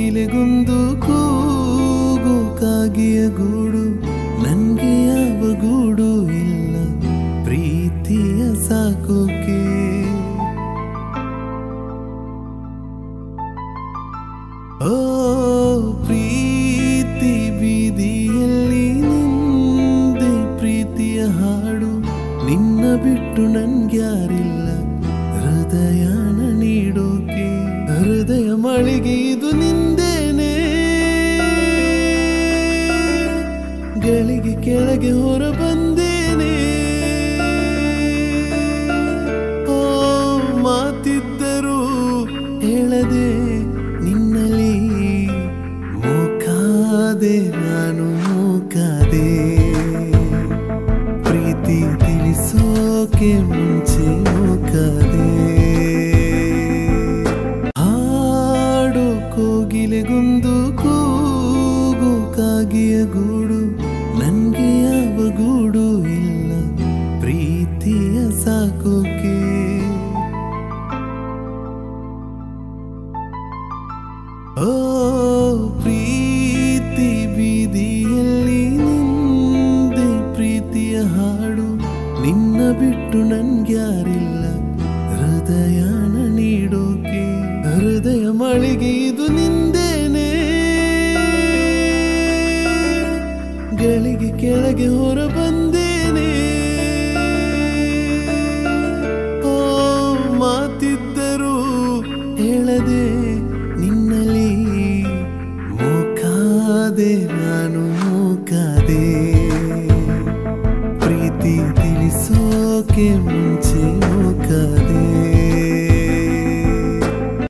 ಕೋಗಿಲೆಗೊಂದು ಕೂಗು ಕಾಗಿಯ ಗೂಡು ನನ್ಗೆ ಯಾವ ಗೂಡು ಇಲ್ಲ ಪ್ರೀತಿಯ ಸಾಕೋಕೆ ಓ ಪ್ರೀತಿ ಬೀದಿಯಲ್ಲಿ ನಿಂದೆ ಪ್ರೀತಿಯ ಹಾಡು ನಿನ್ನ ಬಿಟ್ಟು ನನ್ಗ್ಯಾರಿಲ್ಲ ಹೃದಯನ ನೀಡೋಕೆ ಹೃದಯ ಮಳಿಗೆ ಇದು ನಿಂದೇನೆ ಗಳಿಗೆ ಕೆಳಗೆ ಹೊರ ಬಂದೇನೆ ಓ ಮಾತಿದ್ದರು ಹೇಳದೆ ನಿನ್ನಲಿ ಮೂಕಾದೆ ನಾನು ಮೂಕಾದೆ ಪ್ರೀತಿ ತಿಳಿಸೋಕೆ ಮುಂಚೆ ಮೂಕಾದೆ ಹಾಡು ಕೋಗಿಲೆಗೊಂದು ಕೂಗು ಕಾಗಿಯ ಗೂಡು ನನ್ಗೆ ಯಾವ ಗೂಡು ಇಲ್ಲ ಪ್ರೀತಿಯ ಸಾಕೋಕೆ ಓ ಪ್ರೀತಿ ಬೀದಿಯಲ್ಲಿ ನಿಂದೆ ಪ್ರೀತಿಯ ಹಾಡು ನಿನ್ನ ಬಿಟ್ಟು ನನ್ಗ್ಯಾರಿಲ್ಲ ಹೃದಯನ ನೀಡೋಕೆ ಹೃದಯ ಮಳಿಗೆ ಇದು ನಿಂದೇನೆ ಗಳಿಗೆ ಕೆಳಗೆ ಹೊರ ಬಂದೇನೆ ಓ ಮಾತಿದ್ದರು ಹೇಳದೆ ನಿನ್ನಲಿ ಮೂಕಾದೆ ನಾನು ಮೂಕಾದೆ ಪ್ರೀತಿ ತಿಳಿಸೋಕೆ ಮುಂಚೆ